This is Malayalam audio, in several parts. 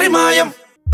പാറിമായം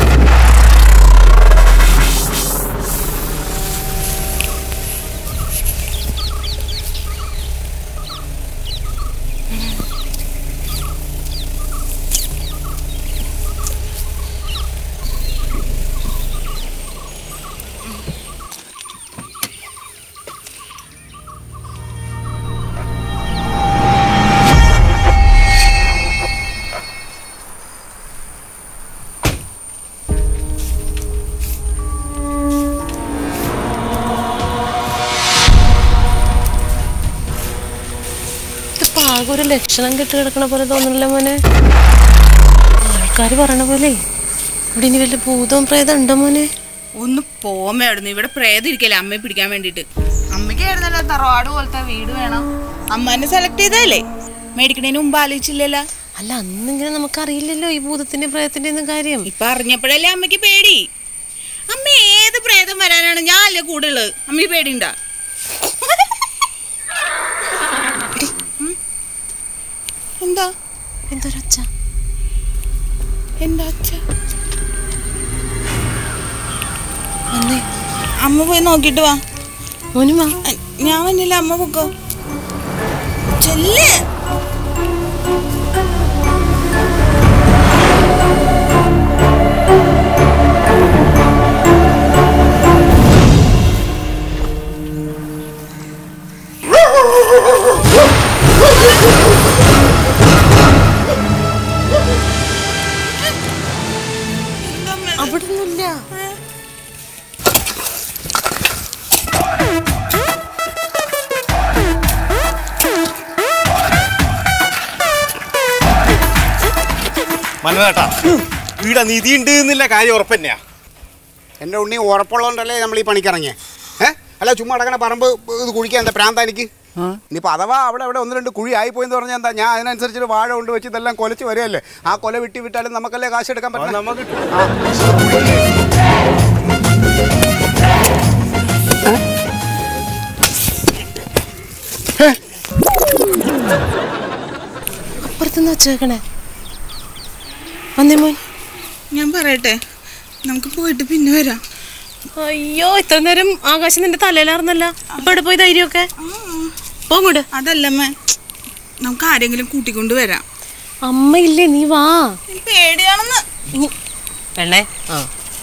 ഇതിപ്പോ ആകെ ഒരു ലക്ഷണം കെട്ട് കിടക്കണ പോലെ തോന്നുന്നില്ല മോനെ ആൾക്കാർ പറയണ പോലെ ഇവിടെ ഇനി വല്ല ഭൂതവും പ്രേതം ഉണ്ടോ മോനെ ഒന്ന് പോമയായിരുന്നു ഇവിടെ പ്രേതം ഇരിക്കല്ലേ അമ്മയെ പിടിക്കാൻ വേണ്ടിട്ട് അമ്മയ്ക്ക് ആയിരുന്നല്ലോ തറവാട് പോലത്തെ വീട് വേണം അമ്മനെ സെലക്ട് ചെയ്തല്ലേ മേടിക്കണേന് മുമ്പ് ആലോചിച്ചില്ലല്ലോ അല്ല അന്നിങ്ങനെ നമുക്കറിയില്ലല്ലോ ഈ ഭൂതത്തിന്റെ പ്രേതത്തിന്റെ ഒന്നും കാര്യം ഇപ്പൊ അറിഞ്ഞപ്പോഴല്ലേ അമ്മയ്ക്ക് പേടി അമ്മ ഏത് പ്രേതം വരാനാണ് ഞാൻ അല്ലേ കൂടുതൽ അമ്മയ്ക്ക് പേടിണ്ടാ ഉം. എന്താ എന്തൊരൊച്ച എന്താ അച്ഛ വന്നേ അമ്മ പോയി നോക്കിട്ട് വാ മോനും വാ അ, ഞാൻ വന്നില്ല അമ്മ പൊക്കോ ചെല്ല് അവിടെ ഒന്നുമില്ല മനോട്ടാ ഇവിടെ നിധി ഉണ്ട് എന്നില്ല കാര്യം ഉറപ്പന്നെയാ എൻ്റെ ഉണ്ണി ഉറപ്പുള്ളതുകൊണ്ടല്ലേ നമ്മൾ ഈ പണിക്കിറങ്ങിയേ ഏ അല്ല ചുമ്മാ അടക്കണ പറമ്പ് ഇത് കുഴിക്കാൻ എന്താ പ്രാന്ത എനിക്ക് ഇനിയിപ്പോൾ അഥവാ അവിടെ അവിടെ ഒന്ന് രണ്ട് കുഴി ആയിപ്പോയെന്ന് പറഞ്ഞാൽ എന്താ ഞാൻ അതിനനുസരിച്ച് വാഴ കൊണ്ട് വെച്ച് ഇതെല്ലാം കൊലച്ച് വരികയല്ലേ ആ കൊല വിട്ടി വിട്ടാലും നമുക്കല്ലേ കാശ് എടുക്കാൻ പറ്റില്ല നമുക്ക് അപ്പുറത്തുനിന്ന് വെച്ചേക്കണേ വന്നേ മോൻ ഞാൻ പറയട്ടെ നമുക്ക് പോയിട്ട് പിന്നെ വരാം അയ്യോ ഇത്ര നേരം ആകാശം നിന്റെ തലയിലാർന്നല്ല ഇപ്പൊ ഇവിടെ പോയി ധൈര്യമൊക്കെ പോങ്ങോട്ട് അതല്ലമ്മ നമുക്ക് ആരെങ്കിലും കൂട്ടിക്കൊണ്ട് വരാം അമ്മ ഇല്ലേ നീ വാ എനിക്ക് പേടിയാണെന്ന് ഇനി- പെണ്ണേ ആ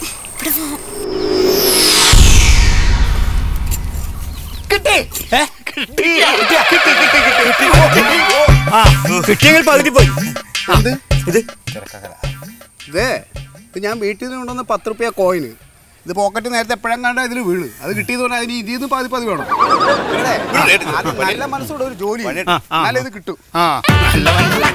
കിട്ടിയെങ്കിൽ പകുതി പോയി എന്ത് ഇത് ഇതേ ഇത് ഞാൻ വീട്ടിൽ നിന്ന് കൊണ്ടുവന്ന പത്ത് റുപ്യ കോയിന് ഇത് പോക്കറ്റ് നേരത്തെ എപ്പോഴും കണ്ട ഇതിൽ വീണ് അത് കിട്ടിയത് പറഞ്ഞാൽ അതിന് ഇതിൽ നിന്ന് പാതി പാതി വേണം ഇവിടെ, അത് നല്ല മനസ്സോടെ ഒരു ജോലി എന്നാലേ ഇത് കിട്ടും ആ നല്ല മനസ്സിലായി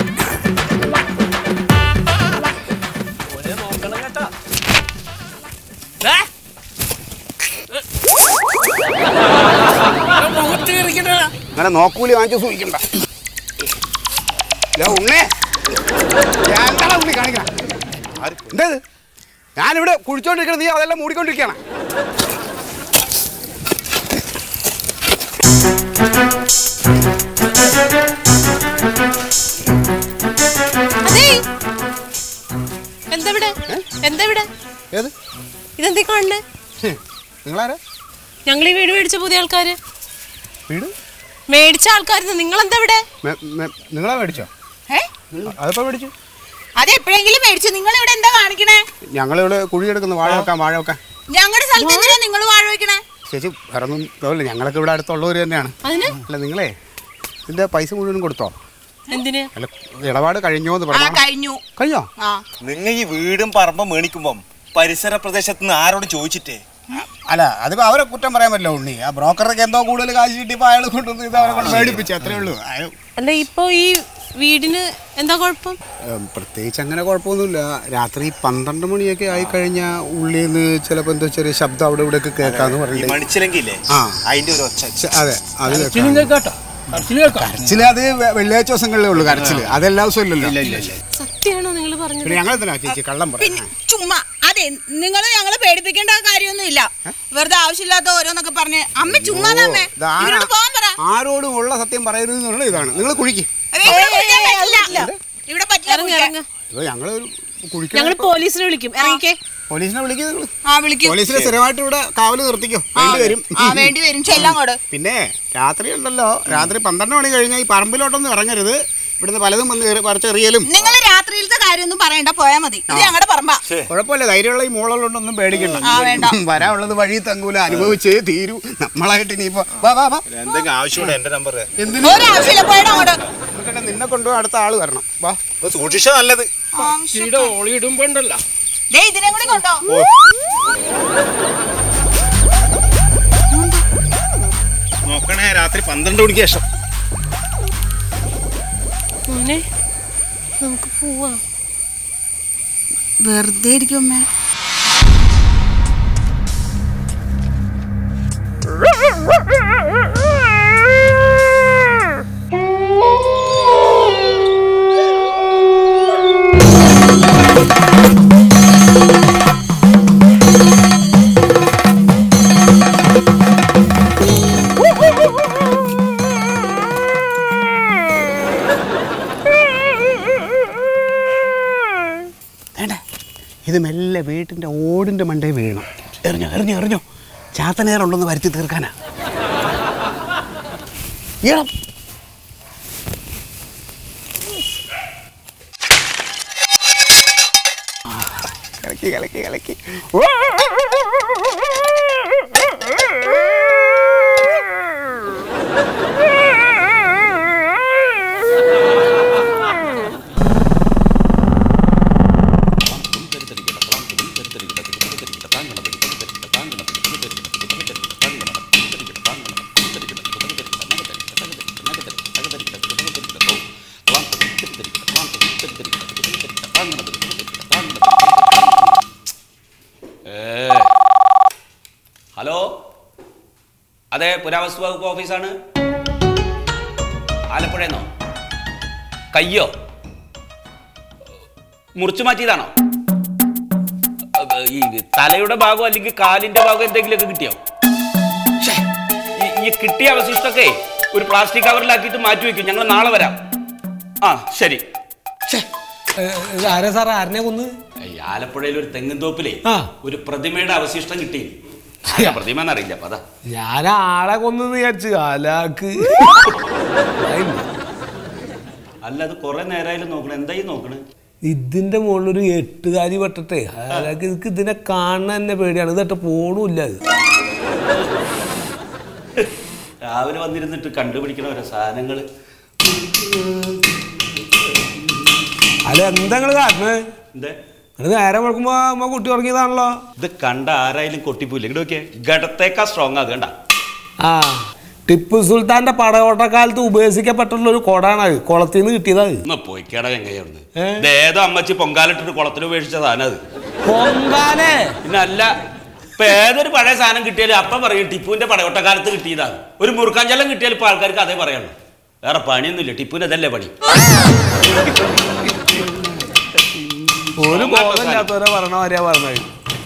അങ്ങനെ നോക്കൂലി വാങ്ങിച്ചു സൂക്ഷിക്കണ്ട ഇല്ല, ഉണ്ണേ എന്താണ് ഉണ്ണി കാണിക്കണം എന്താ ഇത്? ഞാനിവിടെ കുഴിച്ചോണ്ടിരിക്കണം നീ അതെല്ലാം മൂടിക്കൊണ്ടിരിക്കണം അതേ എന്താ ഇവിടെ എന്താ ഇവിടെ ഏത് ഇതെന്തീ കാണണേ ഹ്, നിങ്ങളാരാ ഞങ്ങൾ ഈ വീട് മേടിച്ച പുതിയ ആൾക്കാര് വീട് മേടിച്ച ആൾക്കാര് നിങ്ങൾ എന്താ ഇവിടെ മെ- മെ- നിങ്ങളാ മേടിച്ചോ ഏ അതിപ്പോ മേടിച്ചു അത് എപ്പോഴെങ്കിലും മേടിച്ചു നിങ്ങൾ ഇവിടെ എന്താ കാണിക്കണേ ഞങ്ങളിവിടെ കുഴിയെടുക്കുന്നു വാഴ വെക്കാൻ വാഴ വെക്കാൻ ഞങ്ങളുടെ സ്ഥലത്ത് എന്തിനാ നിങ്ങൾ വാഴ വയ്ക്കണേ ചേച്ചി വേറെ ഒന്നും തോന്നില്ല ഞങ്ങളൊക്കെ ഇവിടെ അടുത്തുള്ളവർ തന്നെയാണ് അതിന് അല്ല നിങ്ങളെ ഇതിന്റെ പൈസ മുഴുവനും കൊടുത്തോ എന്തിന് അല്ല ഇടപാട് കഴിഞ്ഞോ എന്ന് ആ പറഞ്ഞു കഴിഞ്ഞു കഴിഞ്ഞോ ആ നിങ്ങൾ ഈ വീടും പറമ്പും മേടിക്കുമ്പം പരിസര പ്രദേശത്ത് നിന്ന് ആരോട് ചോദിച്ചിട്ടേ അല്ല അതിപ്പോ അവരെ കുറ്റം പറയാൻ പറ്റില്ല ഉണ്ണി ആ ബ്രോക്കർക്ക് എന്തോ കൂടുതൽ കാശ് കിട്ടിയപ്പോ അയാൾ കൊണ്ടുവന്ന് ഇത് അവരെ കൊണ്ട് മേടിപ്പിച്ചു അത്രേ ഉള്ളൂ അയ- അല്ല ഇപ്പൊ ഈ വീടിന് എന്താ കുഴപ്പം ഏം, പ്രത്യേകിച്ച് അങ്ങനെ കുഴപ്പമൊന്നുമില്ല രാത്രി പന്ത്രണ്ട് മണിയൊക്കെ ആയി കഴിഞ്ഞാൽ ഉള്ളിൽ നിന്ന് ചിലപ്പോൾ എന്തോ ചെറിയ ശബ്ദം അവിടെ ഇവിടെ ഒക്കെ കേൾക്കാന്ന് ഈ പറഞ്ഞിട്ട് മണിച്ചിലെങ്കിലേ ആ. അതിന്റെ ഒരു ഒച്ച ചെ- അതെ അത് കേൾക്കാം. കരച്ചില് അത് വെ- വെള്ളിയാഴ്ച ദിവസങ്ങളിലേ ഉള്ളൂ കരച്ചില് അതെല്ലാ ദിവസവും ഇല്ലല്ലോ സത്യമാണോ നിങ്ങൾ പറഞ്ഞത് പിന്നെ ഞങ്ങൾ തന്നെ ചേച്ചി കള്ളം പിന്നെ പറയാം ചുമ്മാ അതെ നിങ്ങൾ ഞങ്ങളെ പേടിപ്പിക്കേണ്ട കാര്യമൊന്നുമില്ല വെറുതെ ആവശ്യമില്ലാത്ത ഓരോന്നൊക്കെ പറഞ്ഞ് അമ്മ ചുമ്മാ അമ്മേ ഇവരോട് പോകാൻ പറ ആരോടും ഉള്ള സത്യം പറയരുത് എന്നുള്ള ഇതാണ് നിങ്ങൾ കുഴിക്ക് അതെ, ഇവിടെ കുളിക്കാൻ പറ്റില്ല. ഇവിടെ പറ്റില്ല ഇറങ്ങി കുളിക്കാൻ. ഇറങ്ങ ഇപ്പൊ ഞങ്ങൾ ഒരു കുഴിക്കണം ഞങ്ങൾ പോലീസിനെ വിളിക്കും ഇറങ്ങിക്കേ പോലീസിനെ വിളിക്കുന്നത് നിങ്ങൾ ആ വിളിക്കും പോലീസിനെ സ്ഥിരമായിട്ട് ഇവിടെ കാവല് നിർത്തിക്കോ വേണ്ടി വരും ആ വേണ്ടി വരും ചെല്ലങ്ങോട് പിന്നെ രാത്രി ഉണ്ടല്ലോ രാത്രി പന്ത്രണ്ട് മണി കഴിഞ്ഞാൽ ഈ പറമ്പിലോട്ടൊന്നും ഇറങ്ങരുത് ഇവിടുന്ന് പലതും വന്ന് കയറി പറിച്ചെറിയലും നിങ്ങൾ രാത്രിയിലത്തെ കാര്യമൊന്നും പറയണ്ട പോയാ മതി ഇത് ഞങ്ങളുടെ പറമ്പാ കുഴപ്പമില്ല ധൈര്യമുള്ള ഈ മോളുള്ളതൊന്നും പേടിക്കണ്ട ആ, വേണ്ട. വരാനുള്ളത് വഴി തങ്ങൂല അനുഭവിച്ചേ തീരൂ നമ്മളായിട്ട് ഇനിയിപ്പോ വാ വാ വാ എന്തെങ്കിലും ആവശ്യമുണ്ട് എന്റെ നമ്പർ എന്തിനു ഒരാവശ്യമില്ല പോയടാ അങ്ങോട്ട് എന്നിട്ട് നിന്നെ കൊണ്ടുപോയി അടുത്ത ആള് വരണം വാ സൂക്ഷിച്ച നല്ലത് ഇവിടെ ഓളിയിടുമ്പോ ഉണ്ടല്ലോ ദേ ഇതിനെ കൂടി കൊണ്ടോ നോക്കണേ രാത്രി പന്ത്രണ്ട് മണിക്ക് ശേഷം മോനെ നമുക്ക് പോവാം വെറുതെ ഇരിക്കും അമ്മേ വേണ്ട ഇത് മെല്ലെ വീട്ടിൻ്റെ ഓടിൻ്റെ മണ്ടേ വീഴണം എറിഞ്ഞോ എറിഞ്ഞോ എറിഞ്ഞോ ചാത്തനേറുണ്ടെന്ന് വരുത്തി തീർക്കാനാ ഈളം കലക്കി കലക്കി കലക്കി ഹലോ അതെ പുരാവസ്തു വകുപ്പ് ഓഫീസാണ് ആലപ്പുഴയെന്നോ കയ്യോ മുറിച്ചു മാറ്റിയതാണോ അഹ് ഈ തലയുടെ ഭാഗം അല്ലെങ്കിൽ കാലിന്റെ ഭാഗം എന്തെങ്കിലുമൊക്കെ കിട്ടിയോ ശ്ശേ, ഈ- ഈ കിട്ടിയ അവശിഷ്ടമൊക്കെ ഒരു പ്ലാസ്റ്റിക് കവറിലാക്കിയിട്ട് മാറ്റി വെക്കും ഞങ്ങൾ നാളെ വരാം ആ ശരി ശ്ശേ, ആരാ സാർ ആരനെ കൊന്ന് ഈ ആലപ്പുഴയിൽ ഒരു തെങ്ങിൻ തോപ്പിലേ ആ. ഒരു പ്രതിമയുടെ അവശിഷ്ടം കിട്ടി ആരാ പ്രതിമ എന്നറിയില്ല അപ്പൊ അതാ ഞാൻ ആളെ കൊന്നെന്ന് വിചാരിച്ചു ആലാക്ക് അല്ല അത് കുറെ നേരമായാലും നോക്കണം എന്തായി നോക്കണേ ഇതിന്റെ മുകളിലൊരു എട്ടുകാരി പെട്ടിട്ടേ ആലാക്ക് എനിക്ക് ഇതിനെ കാണാൻ തന്നെ പേടിയാണ് ഇതട്ട് പോണൂല്ല അത് രാവിലെ വന്നിരുന്നിട്ട് കണ്ടുപിടിക്കണ ഓരോ സാധനങ്ങള് അല്ല എന്താ നിങ്ങള് കാരണേ എന്തേ അത് നേരെ വെളുക്കുമ്പോ അമ്മ കുട്ടി ഉറങ്ങിയതാണല്ലോ ഇത് കണ്ട ആരായാലും കൊട്ടിപ്പോയില്ല ഇങ്ങോട്ട് നോക്കിയേ ഗഡത്തേക്കാ സ്ട്രോങ് അത് കണ്ട ആ ടിപ്പു സുൽത്താന്റെ പടയോട്ടക്കാലത്ത് ഉപേക്ഷിക്കപ്പെട്ടുള്ള ഒരു കൊടാണ് അത് കുളത്തിൽ നിന്ന് കിട്ടിയതാണ് ഒന്ന് പോയിക്കേട വെങ്കയ്യവിടുന്ന് ഏ? ഇതേതോ അമ്മച്ചി പൊങ്കാലിട്ടിട്ട് കുളത്തിൽ ഉപേക്ഷിച്ച സാധനം അത് പൊങ്കാലേ പിന്നെ അല്ല ഇപ്പൊ ഏതൊരു പഴയ സാധനം കിട്ടിയാലും അപ്പം പറയും ടിപ്പുവിന്റെ പടയോട്ടക്കാലത്ത് കിട്ടിയതാണ് ഒരു മുറുക്കാഞ്ചലം കിട്ടിയാൽ ഇപ്പൊ ആൾക്കാർക്ക് അതേ പറയുള്ളൂ വേറെ പണിയൊന്നുമില്ല ടിപ്പുവിന് അതല്ലേ പണി ഒരു പൊങ്കാല ബോധമില്ലാത്തവരെ പറഞ്ഞ മാതിരിയാ പറഞ്ഞത്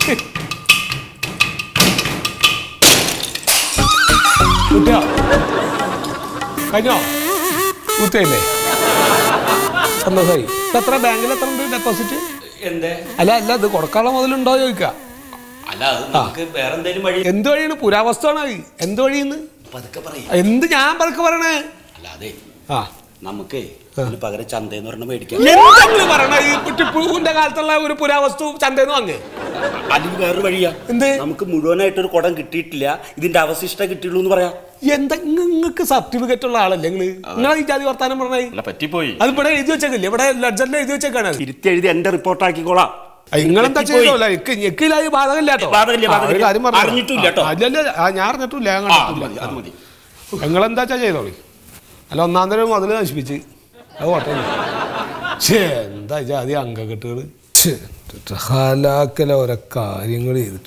കുട്ടിയോ കഴിഞ്ഞോ കുത്തിയല്ലേ സന്തോഷമായി ഇപ്പൊ എത്ര ബാങ്കിൽ എത്ര ഉണ്ട് ഡെപ്പോസിറ്റ് എന്തേ അല്ല അല്ല ഇത് കൊടുക്കാനുള്ള മുതലുണ്ടോ ചോദിക്ക അല്ല അത് നമുക്ക് വേറെ എന്തെങ്കിലും വഴി എന്ത് വഴിയാണ് പുരാവസ്തുവാണ് അത് എന്ത് വഴിന്ന് പതുക്കെ പറയും എന്ത് ഞാൻ പറക്ക് പറയണേ അല്ലാതെ ആ നമുക്കേ ഇതിന് പകരം ചന്തയെന്ന് പറഞ്ഞ മേടിക്കാം എന്തെങ്കിലും പറയണ ഈ ടിപ്പുവിന്റെ കാലത്തുള്ള ഒരു പുരാവസ്തു ചന്തന്ന് വാങ്ങ് അല്ലെങ്കിൽ വേറൊരു വഴിയാ എന്ത്? നമുക്ക് മുഴുവനായിട്ടൊരു കുടം കിട്ടിയിട്ടില്ല ഇതിന്റെ അവശിഷ്ടം കിട്ടിയുള്ളൂ എന്ന് പറയാം എന്താ നിങ്ങൾക്ക് സർട്ടിഫിക്കറ്റ് ഉള്ള ആളല്ലേ നിങ്ങള് നിങ്ങൾ ഈ ജാതി വർത്താനം പറഞ്ഞേ അല്ല പറ്റിപ്പോയി അത് ഇവിടെ എഴുതി വെച്ചേക്കില്ലേ ഇവിടെ ലെഡ്ജറിൽ എഴുതി വെച്ചേക്കാണ് അത്. തിരുത്തി എഴുതി എന്റെ റിപ്പോർട്ട് ആക്കിക്കോളാം നിങ്ങളെന്താ പറ്റിപ്പോയി. ചെയ്തോല്ല എക്കില്ല അത് ബാധകമില്ല കേട്ടോ ബാധകമില്ല, ആ, ഒരു ബാധകമില്ല. കാര്യം പറഞ്ഞോ. അറിഞ്ഞിട്ടുമില്ല കേട്ടോ. ആ, അല്ലല്ല ആ, ഞാൻ അറിഞ്ഞിട്ടില്ല ഞാൻ ആ, അത് മതി, കണ്ടിട്ടില്ല അത് മതി. നിങ്ങളെന്താ വെച്ചാ ചെയ്തോളി അല്ല ഒന്നാം തരം മുതൽ നശിപ്പിച്ച് അത് ഓട്ടെ ഛേ എന്താ ജാതി അംഗക്കെട്ടുകള് ഛേ, ഹലാക്കല ഓരോ കാര്യങ്ങൾ ചെയ്തിട്ട്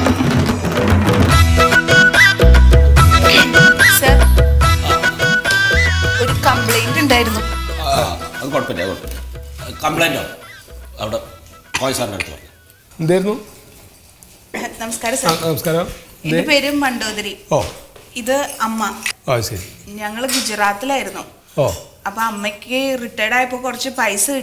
സർ ഒരു കംപ്ലൈന്റ് ഉണ്ടായിരുന്നു ആ, അത് കുഴപ്പമില്ല അത് കുഴപ്പമില്ല കംപ്ലൈന്റോ അവിടെ കോയ സാറിന്റെ അടുത്ത് പറഞ്ഞു എന്തായിരുന്നു നമസ്കാരം ആ, സർ നമസ്കാരം എന്റെ ദേ. പേര് മണ്ടോദരി ഓ ഇത് അമ്മ ആ ശരി ഞങ്ങള് ഗുജറാത്തിലായിരുന്നു ഓ അപ്പൊ അമ്മയ്ക്ക് റിട്ടയർഡ് ആയപ്പോ കുറച്ച് പൈസ കിട്ടി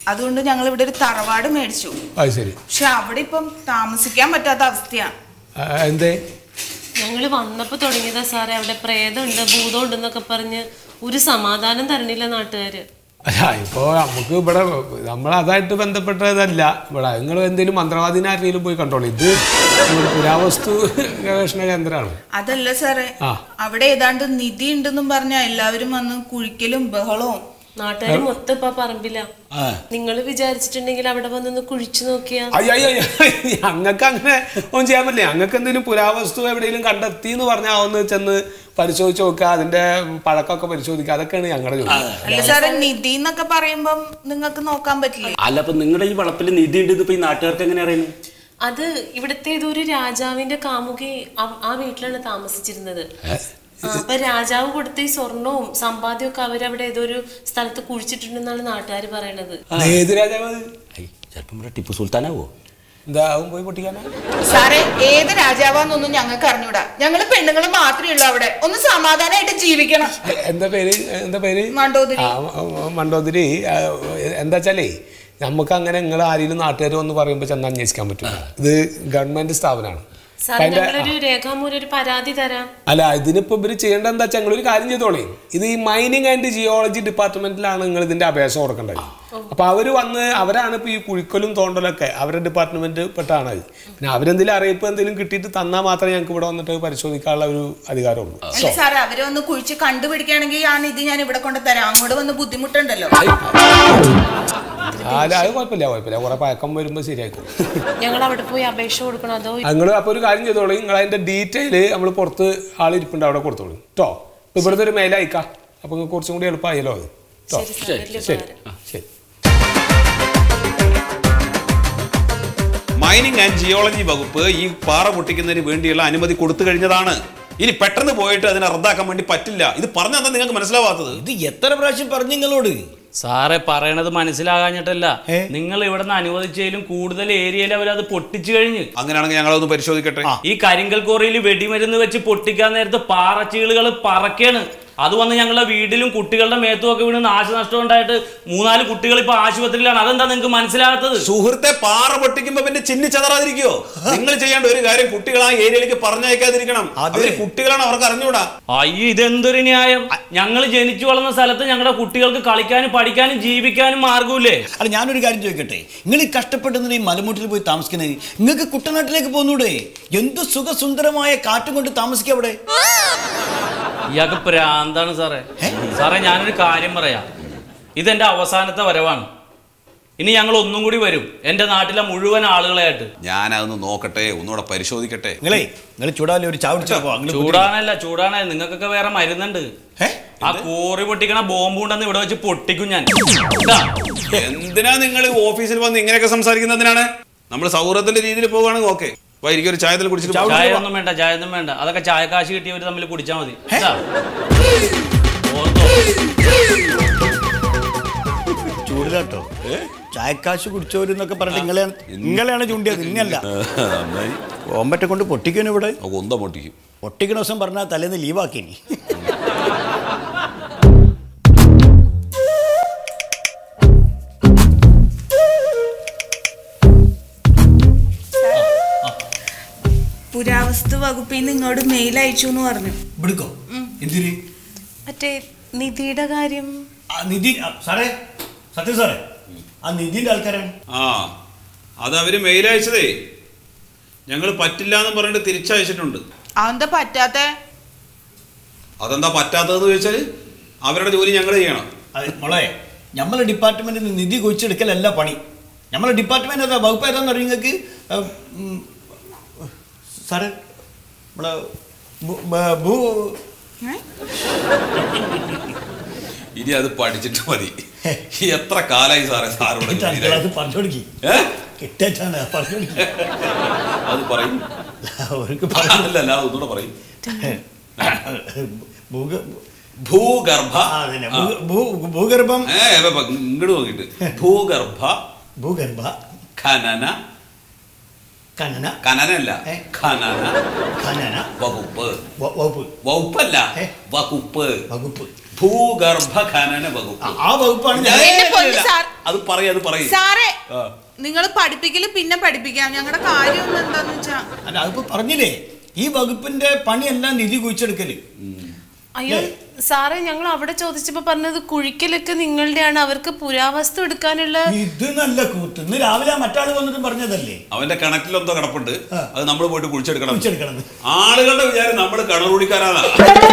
അതുകൊണ്ട് ഞങ്ങൾ ഇവിടെ ഒരു തറവാട് മേടിച്ചു അത് ശരി പക്ഷെ അവിടെ ഇപ്പം താമസിക്കാൻ പറ്റാത്ത അവസ്ഥയാണ് ആ, എന്തേ ഞങ്ങള് വന്നപ്പോ തുടങ്ങിയതാ സാറേ അവിടെ പ്രേതമുണ്ട് ഭൂതമുണ്ട് എന്നൊക്കെ പറഞ്ഞ് ഒരു സമാധാനം തരണില്ല നാട്ടുകാര് അല്ല ഇപ്പോൾ നമുക്ക് ഇവിടെ നമ്മൾ അതായിട്ട് ബന്ധപ്പെട്ടതല്ല ഇവിടെ നിങ്ങൾ എന്തെങ്കിലും മന്ത്രവാദിനെ ആരെങ്കിലും പോയി കണ്ടോളൂ ഇത് ഒരു പുരാവസ്തു ഗവേഷണ കേന്ദ്രമാണ് അതല്ല സാറേ ആ. അവിടെ ഏതാണ്ട് നിധി ഉണ്ടെന്നും പറഞ്ഞ എല്ലാവരും വന്ന് കുഴിക്കലും ബഹളവും നാട്ടുകാർ മൊത്തം ഇപ്പൊ പറമ്പില്ല നിങ്ങൾ വിചാരിച്ചിട്ടുണ്ടെങ്കിൽ അവിടെ വന്നൊന്ന് കുഴിച്ചു നോക്കിയാ അയ്യോ അയ്യോ അയ്യോ ഞങ്ങൾക്ക് അങ്ങനെ ഒന്നും ചെയ്യാൻ പറ്റില്ല ഞങ്ങൾക്ക് എന്തെങ്കിലും പുരാവസ്തു എവിടെയെങ്കിലും കണ്ടെത്തി എന്ന് പറഞ്ഞാൽ ഒന്ന് ചെന്ന് പരിശോധിച്ച് നോക്കുക അതിന്റെ പഴക്കമൊക്കെ പരിശോധിക്കുക അതൊക്കെയാണ് ഞങ്ങളുടെ ജോലി അല്ല സാറേ നിധി എന്നൊക്കെ പറയുമ്പം നിങ്ങൾക്ക് നോക്കാൻ പറ്റില്ലേ അല്ല അപ്പൊ നിങ്ങളുടെ ഈ വളപ്പിൽ നിധി ഉണ്ട് ഇപ്പൊ ഈ നാട്ടുകാർക്ക് എങ്ങനെ അറിയുന്നു അത് ഇവിടുത്തെ ഏതൊരു രാജാവിന്റെ കാമുകി അവ- ആ വീട്ടിലാണ് താമസിച്ചിരുന്നത് ആ, അപ്പൊ രാജാവ് കൊടുത്ത ഈ സ്വർണവും സമ്പാദ്യവും ഒക്കെ അവരവിടെ ഏതോ ഒരു സ്ഥലത്ത് കുഴിച്ചിട്ടുണ്ടെന്നാണ് നാട്ടുകാർ പറയണത് ഏത് രാജാവ് അത്? ചിലപ്പം ഇവിടെ ടിപ്പു സുൽത്താനാവോ എന്താ അവൻ പോയി പൊട്ടിക്കാനാ സാറേ ഏത് രാജാവാന്നൊന്നും ഞങ്ങൾക്ക് അറിഞ്ഞൂടാ ഞങ്ങള് പെണ്ണുങ്ങൾ മാത്രമേ ഉള്ളൂ അവിടെ ഒന്ന് സമാധാനമായിട്ട് ജീവിക്കണം എ- എന്താ പേര് എന്താ പേര് മണ്ടോദരി. ആ, മ- മണ്ടോദരി ആ, എന്താ വെച്ചാലേ നമുക്ക് അങ്ങനെ നിങ്ങൾ ആരെങ്കിലും നാട്ടുകാർ വന്ന് പറയുമ്പോൾ ചെന്ന് അന്വേഷിക്കാൻ പറ്റില്ല ഇത് ഗവൺമെന്റ് സ്ഥാപനമാണ് സാറേ ഞങ്ങളൊരു രേഖാമൂലം ഒരു പരാതി തരാം അല്ല ഇതിനിപ്പോ ഇവര് ചെയ്യേണ്ട എന്താ വെച്ചാൽ നിങ്ങൾ ഒരു കാര്യം ചെയ്തോളേ ഇത് ഈ മൈനിങ് ആൻഡ് ജിയോളജി ഡിപ്പാർട്ട്മെന്റിലാണ് നിങ്ങൾ ഇതിന്റെ അപേക്ഷ കൊടുക്കേണ്ടത് അപ്പൊ അവര് വന്ന് അവരാണ് ഇപ്പൊ ഈ കുഴിക്കലും തോണ്ടലൊക്കെ അവരുടെ ഡിപ്പാർട്ട്മെന്റ് പെട്ടാണ് അത് പിന്നെ അവരെന്തെങ്കിലും അറിയിപ്പ് എന്തെങ്കിലും കിട്ടിയിട്ട് തന്നാൽ മാത്രമേ ഞങ്ങൾക്ക് ഇവിടെ വന്നിട്ട് പരിശോധിക്കാനുള്ള ഒരു അധികാരമുള്ളൂ അല്ല സാറേ അവരെ ഒന്ന് കുഴിച്ച് കണ്ടുപിടിക്കുകയാണെങ്കിൽ ആ നിധി ഞാൻ ഇവിടെ കൊണ്ട് തരാം അങ്ങോട്ട് വന്ന് ബുദ്ധിമുട്ടുണ്ടല്ലോ അല്ല അത് കുഴപ്പമില്ല കുഴപ്പമില്ല കുറെ പഴക്കം വരുമ്പോൾ ശരിയാക്കും ഞങ്ങൾ അവിടെ പോയി അപേക്ഷ കൊടുക്കണം അതോ നിങ്ങൾ അപ്പോൾ ഒരു കാര്യം ചെയ്തോളൂ നിങ്ങൾ അതിന്റെ ഡീറ്റെയിൽ നമ്മൾ പുറത്ത് ആളിരിപ്പുണ്ട് അവിടെ കൊടുത്തോളൂ കേട്ടോ ഇപ്പൊ ഇവിടുത്തെ ഒരു മെയിൽ അയക്കാം അപ്പൊ നിങ്ങൾക്ക് കുറച്ചും കൂടി എളുപ്പമായല്ലോ അത് കേട്ടോ ശരി സാർ വലിയ ശരി ഉപകാരം ആ, ശരി മൈനിങ് ആൻഡ് ജിയോളജി വകുപ്പ് ഈ പാറ പൊട്ടിക്കുന്നതിന് വേണ്ടിയുള്ള അനുമതി കൊടുത്തു കഴിഞ്ഞതാണ് ഇനി പെട്ടെന്ന് പോയിട്ട് അതിനെ റദ്ദാക്കാൻ വേണ്ടി പറ്റില്ല ഇത് പറഞ്ഞാൽ നിങ്ങൾക്ക് മനസ്സിലാവാത്തത് ഇത് എത്ര പ്രാവശ്യം പറഞ്ഞു നിങ്ങളോട് സാറേ പറയണത് മനസ്സിലാകാഞ്ഞിട്ടല്ല നിങ്ങൾ ഇവിടെ നിന്ന് അനുവദിച്ചതിലും കൂടുതൽ ഏരിയയിൽ അവരത് പൊട്ടിച്ചു കഴിഞ്ഞ് അങ്ങനെയാണെങ്കിൽ ഞങ്ങളതൊന്ന് പരിശോധിക്കട്ടെ ഈ കരിങ്കൽ കോറിയിൽ വെടിമരുന്ന് വെച്ച് പൊട്ടിക്കാൻ നേരത്ത് പാറച്ചീളുകൾ പറക്കാണ് അത് വന്ന് ഞങ്ങളുടെ വീട്ടിലും കുട്ടികളുടെ മേത്തും ഒക്കെ വീണ് നാശനഷ്ടം ഉണ്ടായിട്ട് മൂന്നാല് കുട്ടികൾ ഇപ്പൊ ആശുപത്രിയിലാണ് അതെന്താ നിങ്ങൾക്ക് മനസ്സിലാകാത്തത് സുഹൃത്തെ പാറ പൊട്ടിക്കുമ്പോ പിന്നെ ചിന്നി ചതറാതിരിക്കോ നിങ്ങൾ ചെയ്യേണ്ട ഒരു കാര്യം കുട്ടികൾ ആ ഏരിയയിലേക്ക് പറഞ്ഞയക്കാതിരിക്കണം അവര് കുട്ടികളാണ് അവർക്ക് അറിഞ്ഞൂടാ അയ്യോ ഇതെന്തൊരു ന്യായം ഞങ്ങൾ ജനിച്ചു വളർന്ന സ്ഥലത്ത് ഞങ്ങളുടെ കുട്ടികൾക്ക് കളിക്കാനും പഠിക്കാനും ജീവിക്കാനും മാർഗമില്ലേ അല്ല ഞാനൊരു കാര്യം ചോദിക്കട്ടെ നിങ്ങൾ ഈ കഷ്ടപ്പെടുന്നത് ഈ മലമുട്ടിൽ പോയി താമസിക്കുന്നത് നിങ്ങൾക്ക് കുട്ടനാട്ടിലേക്ക് പോന്നൂടെ എന്ത് സുഖസുന്ദരമായ കാറ്റും കൊണ്ട് താമസിക്കുക അവിടെ ഇയാൾക്ക് പ്രാന്താണ് സാറേ സാറേ ഞാനൊരു കാര്യം പറയാം ഇതെന്റെ അവസാനത്തെ വരവാണ് ഇനി ഞങ്ങൾ ഒന്നും കൂടി വരും എന്റെ നാട്ടിലെ മുഴുവൻ ആളുകളായിട്ട് ഞാനതൊന്ന് നോക്കട്ടെ ഒന്നുകൂടെ പരിശോധിക്കട്ടെ നിങ്ങളെ നിങ്ങൾ ചൂടാലി ഒരു ചാവിടിച്ചോ ചൂടാണല്ല ചൂടാണ് നിങ്ങൾക്കൊക്കെ വേറെ മരുന്നുണ്ട് ആ കോറി പൊട്ടിക്കണ ബോംബ് ഉണ്ടെന്ന് ഇവിടെ വെച്ച് പൊട്ടിക്കും ഞാൻ ഇതാ. എന്തിനാ നിങ്ങൾ ഓഫീസിൽ വന്ന് ഇങ്ങനെയൊക്കെ സംസാരിക്കുന്നതിനാണ് നമ്മൾ സൗഹൃദത്തിന്റെ രീതിയിൽ പോവുകയാണെങ്കിൽ ഓക്കെ വൈകിട്ട് ഒരു ചായത്തിൽ കുടിച്ചിട്ട് പോകാം. ചായ ഒന്നും വേണ്ട ചായ ഒന്നും വേണ്ട അതൊക്കെ ചായ കാശ് കിട്ടിയവര് തമ്മിൽ കുടിച്ചാൽ മതി ഇതാ. ഓർത്തോ ചൂടിലാട്ടോ ചായക്കാശ് കുടിച്ചവരെന്നൊക്കെ പറഞ്ഞിട്ട് നിങ്ങളെയാണ് നിങ്ങളെയാണ് ചൂണ്ടിയത് ഇന്നല്ല നന്നായി. ഓമ്പറ്റെ കൊണ്ട് പൊട്ടിക്കണം ഇവിടെ നമുക്ക് ഒന്ത പൊട്ടിക്കും പൊട്ടിക്കണ ദിവസം പറഞ്ഞാൽ തലേന്ന് ലീവാക്കിനി പുരാവസ്തു വകുപ്പിൽ നിന്ന് ഇങ്ങോട്ട് മെയിൽ അയച്ചു എന്ന് പറഞ്ഞു ഇവിടുക്കോ എന്തിന് മറ്റേ നിധിയുടെ കാര്യം ആ നിധി ആ, സാറേ സത്യം സാറേ ആ നിധിന്റെ ആൾക്കാരാണ് ആ അത് അവര് മെയിൽ അയച്ചതേ ഞങ്ങൾ പറ്റില്ല എന്ന് പറഞ്ഞിട്ട് തിരിച്ചയച്ചിട്ടുണ്ട് അതെന്താ പറ്റാത്ത അതെന്താ പറ്റാത്തതെന്ന് ചോദിച്ചാൽ അവരുടെ ജോലി ഞങ്ങൾ ചെയ്യണം അതെ മോളെ നമ്മളെ ഡിപ്പാർട്ട്മെന്റിൽ നിന്ന് നിധി കൊഴിച്ചെടുക്കലല്ല പണി നമ്മളെ ഡിപ്പാർട്ട്മെന്റ് ഏതാ വകുപ്പ് ഏതാന്ന് അറിയും നിങ്ങൾക്ക് ആ, ഉം, സാറേ നമ്മളെ ഭൂ- ബ- ഭൂ ഇനി അത് പഠിച്ചിട്ട് മതി എത്ര കാലായി സാറേ സാറോട് കിട്ടാൻ ജോലി അത് പറഞ്ഞു കൊടുക്കി ഏ? കിട്ടാൻ പറഞ്ഞു കൊടുക്കി അത് പറയും അവർക്ക് അല്ല അല്ല ഒന്നുകൂടെ പറയും ഭൂഗ ഭൂഗർഭ ആ, അതന്നെ. ഭൂ- ഭൂ- ഭൂഗർഭം ഏ ഇപ്പൊ ഇങ്ങോട്ട് നോക്കിട്ട് ഭൂഗർഭ ഭൂഗർഭ ഖനന കനന കനനല്ല ഏ? ഖനന ഖനന വകുപ്പ് വ- വകുപ്പ് വകുപ്പല്ല ഏ? വകുപ്പ് വകുപ്പ് ഭൂഗർഭ ഖനന ആ, വകുപ്പ് ആ വകുപ്പാണ് ഞാൻ ഏയ്, എന്റെ പൊന്ന് ഇല്ല. സാർ. അത് പറയും അത് പറയും സാറേ ആ. നിങ്ങൾ പഠിപ്പിക്കല് പിന്നെ പഠിപ്പിക്കാം ഞങ്ങളുടെ കാര്യം ഒന്ന് എന്താന്ന് വെച്ചാ അല്ല അതിപ്പോ പറഞ്ഞില്ലേ ഈ വകുപ്പിന്റെ പണിയെല്ലാം നിധി കുഴിച്ചെടുക്കല് അയ്യോ സാറേ ഞങ്ങൾ അവിടെ ചോദിച്ചപ്പോ പറഞ്ഞത് കുഴിക്കലൊക്കെ നിങ്ങളുടെയാണ് അവർക്ക് പുരാവസ്തു എടുക്കാനുള്ള ഇത് നല്ല കൂത്ത് ഇന്ന് രാവിലെ മറ്റാള് വന്നിട്ട് പറഞ്ഞതല്ലേ അവന്റെ കിണറ്റിലെന്തോ കിടപ്പുണ്ട് ആ. അത് നമ്മൾ പോയിട്ട് കുഴിച്ചെടുക്കണം കുഴിച്ചെടുക്കണം ആളുകളുടെ വിചാരം നമ്മൾ കിണറുടിക്കാരാണ്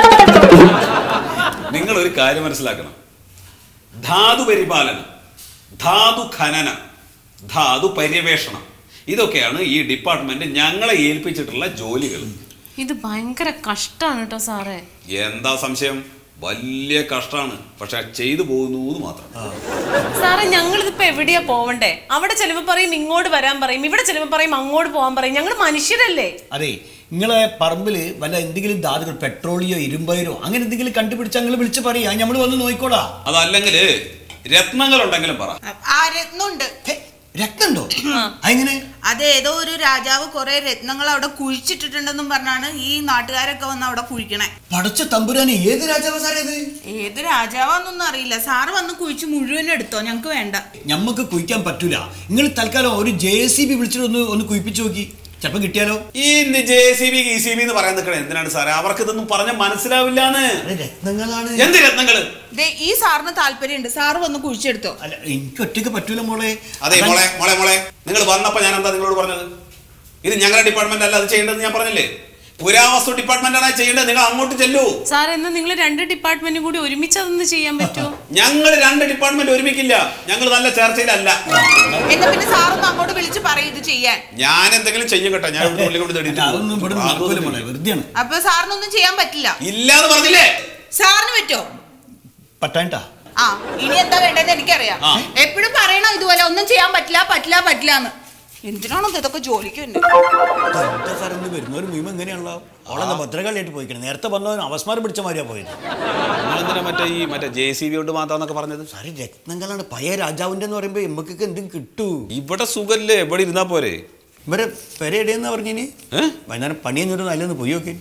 നിങ്ങൾ ഒരു കാര്യം മനസ്സിലാക്കണം ധാതു പരിപാലനം ധാതു ഖനനം ധാതു പര്യവേഷണം ഇതൊക്കെയാണ് ഈ ഡിപ്പാർട്ട്മെന്റ് ഞങ്ങളെ ഏൽപ്പിച്ചിട്ടുള്ള ജോലികൾ ഇത് ഭയങ്കര കഷ്ടാണ് കേട്ടോ സാറേ എന്താ സംശയം വലിയ കഷ്ടമാണ് പക്ഷെ ചെയ്തു പോകുന്നു എന്ന് മാത്രം സാറേ ഞങ്ങളിതിപ്പോ എവിടെയാ പോവണ്ടേ അവിടെ ചിലപ്പോ പറയും ഇങ്ങോട്ട് വരാൻ പറയും ഇവിടെ ചിലപ്പോ പറയും അങ്ങോട്ട് പോകാൻ പറയും ഞങ്ങൾ മനുഷ്യരല്ലേ അതെ നിങ്ങളെ പറമ്പില് വല്ല എന്തെങ്കിലും ധാതുക്കൾ പെട്രോളിയോ ഇരുമ്പയിരോ അങ്ങനെ എന്തെങ്കിലും കണ്ടുപിടിച്ചാൽ നിങ്ങൾ വിളിച്ച് പറയാ നമ്മൾ വന്ന് നോക്കിക്കോടാ അതല്ലെങ്കിൽ രത്നങ്ങൾ ഉണ്ടെങ്കിലും പറ ആ രത്നമുണ്ട് ഹേ, രക്തമുണ്ടോ അതെങ്ങനെ അത് ഏതോ ഒരു രാജാവ് കുറെ രത്നങ്ങൾ അവിടെ കുഴിച്ചിട്ടിട്ടുണ്ടെന്നും പറഞ്ഞാണ് ഈ നാട്ടുകാരൊക്കെ വന്ന് അവിടെ കുഴിക്കണേ പടച്ച തമ്പുരാന് ഏത് രാജാവ് സാറേ ഇത് ഏത് രാജാവാന്നൊന്നും അറിയില്ല സാറ് വന്ന് കുഴിച്ച് മുഴുവൻ എടുത്തോ ഞങ്ങക്ക് വേണ്ട ഞമ്മക്ക് കുഴിക്കാൻ പറ്റൂല നിങ്ങൾ തൽക്കാലം ഒരു ജെ സി ബി വിളിച്ചിട്ട് ഒന്ന് ഒന്ന് കുഴിപ്പിച്ചു നോക്കി ചിലപ്പോ കിട്ടിയാലോ ഈ J C B E C B എന്ന് പറയാൻ നിൽക്കണേ എന്തിനാണ് സാറേ അവർക്ക് ഇതൊന്നും പറഞ്ഞ മനസ്സിലാവില്ലാന്ന് അത് രത്നങ്ങളാണ് എന്ത് രത്നങ്ങള് ദേ ഈ സാറിന് താല്പര്യമുണ്ട് സാറ് വന്ന് കുഴിച്ചെടുത്തോ അല്ല എനിക്ക് ഒറ്റയ്ക്ക് പറ്റൂല മോളെ അതെ മോളെ മോളെ മോളെ നിങ്ങൾ വന്നപ്പോ ഞാൻ എന്താ നിങ്ങളോട് പറഞ്ഞത് ഇത് ഞങ്ങളുടെ ഡിപ്പാർട്ട്മെന്റ് അല്ല അത് ചെയ്യേണ്ടത് ഞാൻ പറഞ്ഞില്ലേ പുരാവസ്തു ഡിപ്പാർട്ട്മെന്റ് ആണ് ചെയ്യേണ്ടത് നിങ്ങൾ അങ്ങോട്ട് ചെല്ലൂ സാർ എന്നാ നിങ്ങൾ രണ്ട് ഡിപ്പാർട്ട്മെന്റും കൂടി ഒരുമിച്ച് അതൊന്ന് ചെയ്യാൻ പറ്റുമോ ഞങ്ങൾ രണ്ട് ഡിപ്പാർട്ട്മെന്റ് ഒരുമിക്കില്ല ഞങ്ങൾ നല്ല ചർച്ചയിലല്ല എന്നാ പിന്നെ സാറൊന്ന് അങ്ങോട്ട് വിളിച്ച് പറയും ഇത് ചെയ്യാൻ ഞാൻ എന്തെങ്കിലും ചെയ്യും കേട്ടോ ഞാൻ ഇവിടെ ഉള്ളിൽ കൊണ്ട് അല്ല, തേടിയിട്ട് അതൊന്നും ഇവിടെ പോകും. നടക്കൂല മോളെ വെറുതെയാണ് അപ്പൊ സാറിനൊന്നും ചെയ്യാൻ പറ്റില്ല ഇല്ലാന്ന് പറഞ്ഞില്ലേ സാറിന് പറ്റോ പറ്റാണ്ടാ ആ ഇനി എന്താ വേണ്ടതെന്ന് എനിക്കറിയാം ആ. എപ്പോഴും പറയണം ഇതുപോലെ ഒന്നും ചെയ്യാൻ പറ്റില്ല പറ്റില്ല പറ്റില്ല എന്ന് എന്തിനാണോ ഇതൊക്കെ ജോലിക്ക് ഉണ്ട് എന്താ സാർ ഇന്ന് വരുന്നവർ മുഴുവൻ എങ്ങനെയാണല്ലോ അവളെ ഭദ്രകാളിയായിട്ട് പോയിക്കണം നേരത്തെ വന്നവൻ അവസ്മാരം പിടിച്ച മാതിരിയാ പോയത് നിങ്ങളെന്തിനാ മറ്റേ ഈ മറ്റേ ജെ സി ബി കൊണ്ട് മാത്രമെന്നൊക്കെ പറഞ്ഞത് സാറ് രത്നങ്ങളാണ് പഴയ രാജാവിന്റെ എന്ന് പറയുമ്പോ എമ്മക്കൊക്കെ എന്തും കിട്ടൂ ഇവിടെ സുഖല്ലേ ഇവിടെ ഇരുന്നാ പോരെ ഇവരെ പെരയിടെയെന്നാ പറഞ്ഞിനി ഏ? വൈകുന്നേരം പണി കഴിഞ്ഞിട്ട് നല്ലൊന്ന് പോയി നോക്കി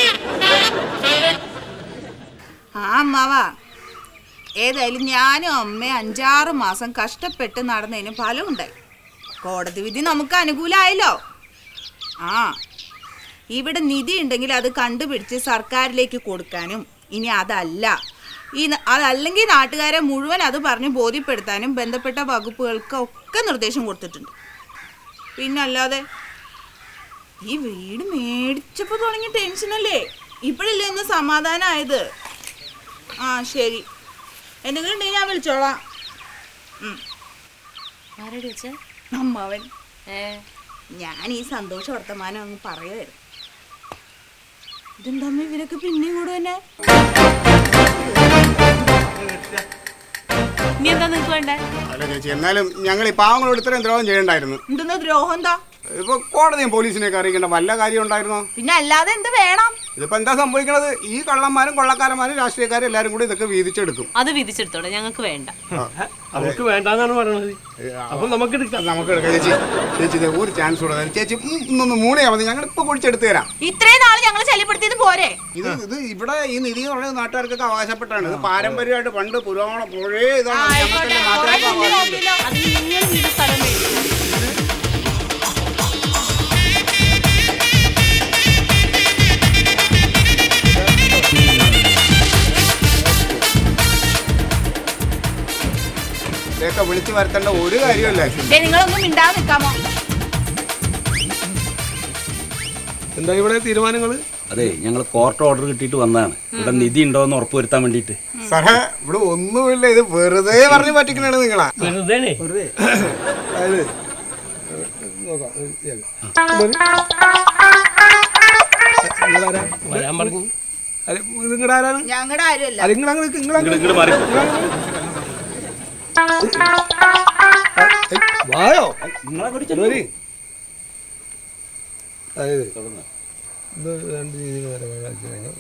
ആ അമ്മാവാ ഏതായാലും ഞാനും അമ്മയും അഞ്ചാറ് മാസം കഷ്ടപ്പെട്ട് നടന്നതിന് ഫലമുണ്ടായി കോടതി വിധി നമുക്ക് അനുകൂലമായല്ലോ ആ ഇവിടെ നിധി ഉണ്ടെങ്കിൽ അത് കണ്ടുപിടിച്ച് സർക്കാരിലേക്ക് കൊടുക്കാനും ഇനി അതല്ല ഈ ന- അതല്ലെങ്കിൽ നാട്ടുകാരെ മുഴുവൻ അത് പറഞ്ഞ് ബോധ്യപ്പെടുത്താനും ബന്ധപ്പെട്ട വകുപ്പുകൾക്ക് ഒക്കെ നിർദ്ദേശം കൊടുത്തിട്ടുണ്ട് പിന്നല്ലാതെ ഈ വീട് മേടിച്ചപ്പോൾ തുടങ്ങിയ ടെൻഷനല്ലേ ഇപ്പോഴല്ലേ ഒന്ന് സമാധാനമായത് ആ ശരി എന്തെങ്കിലും ഉണ്ടെങ്കിൽ ഞാൻ വിളിച്ചോളാം ആരോട് വെച്ചാ അമ്മാവൻ ഏ ഞാൻ ഈ സന്തോഷ വർത്തമാനം അങ്ങ് പറയുമായിരുന്നു ഇതെന്താ അമ്മ ഇവരൊക്കെ പിന്നെയും കൂടെ തന്നെ ഇനി എന്താ നിങ്ങക്ക് വേണ്ടേ അല്ല ചേച്ചി എന്നാലും ഞങ്ങൾ ഈ പാവങ്ങളോട് ഇത്രയും ദ്രോഹം ചെയ്യണ്ടായിരുന്നു എന്തെന്നാ ദ്രോഹം എന്താ ഇപ്പൊ കോടതിയും പോലീസിനെയൊക്കെ അറിയിക്കേണ്ട വല്ല കാര്യം ഉണ്ടായിരുന്നോ പിന്നെ അല്ലാതെ എന്ത് വേണം ഇതിപ്പോ എന്താ സംഭവിക്കണത് ഈ കള്ളന്മാരും കൊള്ളക്കാരന്മാരും രാഷ്ട്രീയക്കാരും എല്ലാരും കൂടി ഇതൊക്കെ വീതിച്ചെടുക്കും അത് വിധിച്ചെടുത്തോടെ ഞങ്ങൾക്ക് വേണ്ട അവർക്ക് വേണ്ടാന്നാണ് പറയണത് അപ്പൊ നമുക്ക് എടുക്കാം നമുക്ക് എടുക്കാം ചേച്ചി ചേച്ചി ഇത് ഒരു ചാൻസ് കൂടെ തരാം. ചേച്ചി ഉം, ഇന്നൊന്ന് മൂണയാ മതി ഞങ്ങൾ ഇപ്പൊ കുഴിച്ചെടുത്ത് തരാം ഇത്രയും നാൾ ഞങ്ങൾ ശല്യപ്പെടുത്തിയത് പോരെ ഇത് ഇത് ഇവിടെ ഈ നിധി എന്ന് പറയുന്നത് നാട്ടുകാർക്കൊക്കെ അവകാശപ്പെട്ടാണ് ഇത് പാരമ്പര്യമായിട്ട് പണ്ട് പുരാണ പുഴേ ഇതാണ് ഞങ്ങൾക്കെല്ലാം നാട്ടുകാർക്ക് അവകാശമുണ്ട് അത് നിങ്ങൾ വീട് സ്ഥലം മേടിച്ചു ഇതൊക്കെ വിളിച്ചു വരുത്തേണ്ട ഒരു കാര്യമല്ല ദേ, നിങ്ങളൊന്നും മിണ്ടാതെ നിൽക്കാമോ എന്താ ഇവിടെ തീരുമാനങ്ങൾ അതെ ഞങ്ങൾ കോർട്ട് ഓർഡർ കിട്ടിയിട്ട് വന്നതാണ് ഇവിടെ നിധി ഉണ്ടോ എന്ന് ഉറപ്പുവരുത്താൻ വേണ്ടിയിട്ട് സാറേ ഇവിടെ ഒന്നുമില്ല ഇത് വെറുതെ പറഞ്ഞു പറ്റിക്കണാണ് നിങ്ങളാ വെറുതെ അതായത് വരാൻ പറഞ്ഞു നിങ്ങളുടെ ആരാണ് ഞങ്ങളുടെ ആരുമല്ല അല്ല നിങ്ങളങ്ങനെ നിങ്ങളങ്ങനെ ഇങ്ങോട്ട് മാറി വായോ നിങ്ങളെ കൂടി വരി. അതായത് ഇത് രണ്ട് രീതിയിൽ വരെ ഒഴിവാക്കി കഴിഞ്ഞാൽ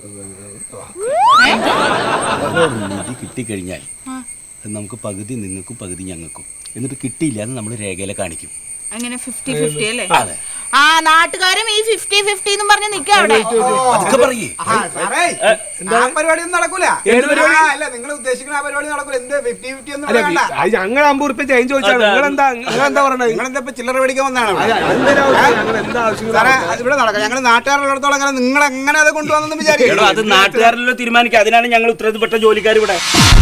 നിധി കിട്ടിക്കഴിഞ്ഞാൽ അത് നമുക്ക് പകുതി നിങ്ങൾക്കും പകുതി ഞങ്ങൾക്കും എന്നിട്ട് കിട്ടിയില്ല എന്ന് നമ്മൾ രേഖയിലെ കാണിക്കും അങ്ങനെ ഫിഫ്റ്റി ഫിഫ്റ്റി അല്ലേ അതെ ആ നാട്ടുകാരും ഈ ഫിഫ്റ്റി ഫിഫ്റ്റി എന്നും പറഞ്ഞ് നിൽക്കുക അവിടെ അതൊക്കെ പറയേ ആ, സാറേ, ആ പരിപാടി ഒന്നും നടക്കൂല ഏത് പരിപാടി? ആ, അല്ല നിങ്ങൾ ഉദ്ദേശിക്കുന്ന ആ പരിപാടി നടക്കൂല എന്ത് ഫിഫ്റ്റി ഫിഫ്റ്റി ഒന്നും അല്ല വേണ്ട അത് ഞങ്ങൾ അമ്പത് റുപ്യ ചേഞ്ച് ചോദിച്ചാണ് നിങ്ങളെന്താ നിങ്ങളെന്താ പറയണത് നിങ്ങൾ എന്താ ചില്ലറ മേടിക്കാൻ വന്നതാണ് അല്ല, എന്തിനാ ആവശ്യം? ഞങ്ങൾ എന്താ ആവശ്യം സാറേ അത് ഇവിടെ നടക്കാം ഞങ്ങൾ നാട്ടുകാരുള്ളിടത്തോളം അങ്ങനെ നിങ്ങൾ എങ്ങനെ അത് കൊണ്ടുവന്നെന്ന് എടോ വിചാരിക്കും അത് നാട്ടുകാരല്ലോ തീരുമാനിക്കുക അതിനാണ് ഞങ്ങൾ ഉത്തരവാദിത്തപ്പെട്ട ജോലിക്കാർ ഇവിടെ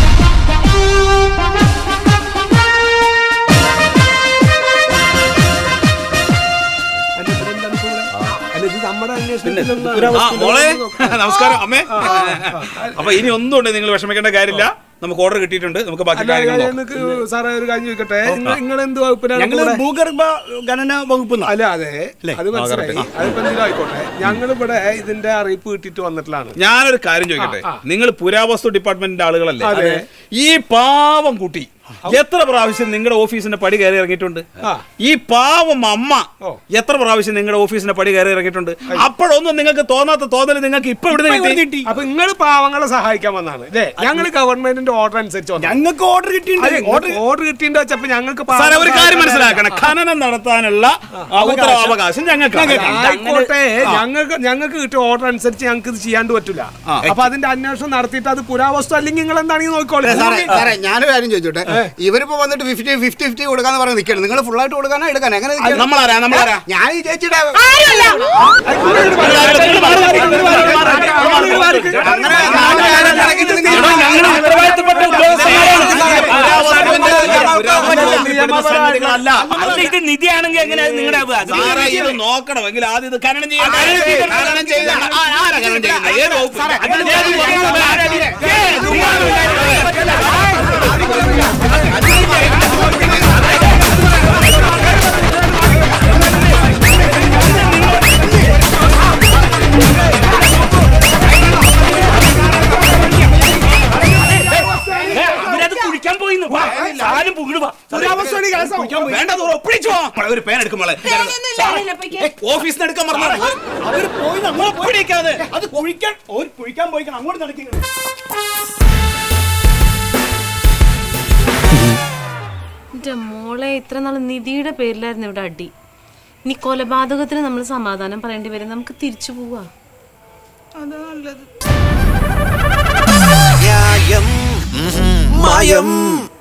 അല്ല ഇത് നമ്മുടെ അന്വേഷണത്തിലുള്ള ആ മോളെ നമസ്കാരം അമ്മേ അപ്പൊ ഇനി ഒന്നും ഉണ്ട് നിങ്ങൾ വിഷമിക്കേണ്ട കാര്യമില്ല നമുക്ക് ഓർഡർ കിട്ടിയിട്ടുണ്ട് നമുക്ക് ബാക്കി അല്ല, കാര്യങ്ങൾ കാര്യം നോക്കാം. എനിക്ക് സാറേ ഒരു കാര്യം ചോദിക്കട്ടെ നിങ്ങൾ എന്ത് വകുപ്പിനാണ് ഞങ്ങള് കൂടെ? ഭൂഗർഭ ഖനന വകുപ്പ് അല്ല അതെ അത് മനസ്സിലായി അതിപ്പോ എന്തെങ്കിലും ആയിക്കോട്ടെ ഞങ്ങൾ ഇവിടെ ഇതിന്റെ അറിയിപ്പ് കിട്ടിയിട്ട് വന്നിട്ടുള്ളതാണ് ഞാനൊരു കാര്യം ചോദിക്കട്ടെ ആ, ആ. നിങ്ങൾ പുരാവസ്തു ഡിപ്പാർട്ട്മെന്റിന്റെ ആളുകളല്ലേ അതെ. ഈ പാവം കുട്ടി എത്ര പ്രാവശ്യം നിങ്ങളുടെ ഓഫീസിന്റെ പടി കയറി ഇറങ്ങിയിട്ടുണ്ട് ആ. ഈ പാവം അമ്മ ഓ. എത്ര പ്രാവശ്യം നിങ്ങളുടെ ഓഫീസിന്റെ പടി കയറി ഇറങ്ങിയിട്ടുണ്ട് അപ്പോഴൊന്നും നിങ്ങൾക്ക് തോന്നാത്ത തോന്നൽ നിങ്ങൾക്ക് ഇപ്പൊ ഇവിടെ കിട്ടി അപ്പൊ നിങ്ങൾ പാവങ്ങളെ സഹായിക്കാൻ വന്നാണ് അല്ലേ ഞങ്ങൾ ഗവൺമെന്റിന്റെ ഓർഡർ അനുസരിച്ച് വന്നതാണ്. ഞങ്ങൾക്ക് ഓർഡർ കിട്ടിയിട്ടുണ്ട് അതെ, നിങ്ങൾക്ക് ഓർഡർ കിട്ടിയിട്ട് വെച്ചപ്പോ ഞങ്ങൾക്ക് സാറേ ഒരു പാവങ്ങളെ കാര്യം സഹായിക്കാൻ മനസ്സിലാക്കണം ഖനനം നടത്താനുള്ള ആ, ഉത്തരവാവകാശം ഞങ്ങൾക്ക് ആയിക്കോട്ടെ ഞങ്ങൾക്ക് ഞങ്ങൾക്ക് കിട്ടിയ ഓർഡർ അനുസരിച്ച് ഞങ്ങൾക്ക് ഇത് ചെയ്യാണ്ട് പറ്റില്ല അപ്പൊ അതിന്റെ അന്വേഷണം നടത്തിയിട്ട് അത് പുരാവസ്തു അല്ലെങ്കിൽ നിങ്ങൾ എന്താണെങ്കിൽ നോക്കിക്കോളൂ സാറേ സാറേ ഞാനൊരു കാര്യം ചോദിച്ചോട്ടെ ഇവരിപ്പോ വന്നിട്ട് ഫിഫ്റ്റി ഫിഫ്റ്റി ഫിഫ്റ്റി കൊടുക്കാന്ന് പറഞ്ഞ് നിൽക്കണം നിങ്ങൾ ഫുൾ ആയിട്ട് കൊടുക്കാനോ എടുക്കാനോ എങ്ങനെ നിൽക്കണം? നമ്മളാരാ നമ്മളാരാ ഞാൻ ഈ ചേച്ചിയുടെ ആരുമല്ല അങ്ങനെ നാട്ടുകാരെ കണക്കിട്ട് നിങ്ങൾ എടോ, ഞങ്ങൾ ഉത്തരവാദിത്തപ്പെട്ട ഉദ്യോഗസ്ഥന്മാരാണ് അല്ല അല്ല ഇത് നിധിയാണെങ്കിൽ എങ്ങനെ അത് നിങ്ങളുടെ ആവുക? അത് സാറേ ഇത് നോക്കണമെങ്കിൽ ആദ്യം ഇത് ഖനനം ചെയ്യണം ഖനനം ചെയ്ത ആ, ആരാ ഖനനം ചെയ്യുന്നത് ഏത് വകുപ്പ് അത് ഏത് വകുപ്പ്? ആരാ ഇത്? ഏത് ഏ, അവരത് കുഴിക്കാൻ പോയിന്ന് വാ, സാധനം പുകിടുവാ വേണ്ട ദൂരം ഒപ്പിടിച്ചോ മോളെ, ഒരു പേൻ എടുക്കും മോളെ ഓഫീസിന് എടുക്കാൻ മറന്നു അവര് പോയി അങ്ങോട്ട് പിടിക്കാതെ അത് കുഴിക്കാൻ ഒരു കുഴിക്കാൻ പോയിക്കണം അങ്ങോട്ട് നടക്കുന്നത് എന്റെ മോളെ ഇത്ര നാൾ നിധിയുടെ പേരിലായിരുന്നു ഇവിടെ അടി ഇനി കൊലപാതകത്തിന് നമ്മൾ സമാധാനം പറയേണ്ടി വരും നമുക്ക് തിരിച്ചു പോവാ ന്യായം മായം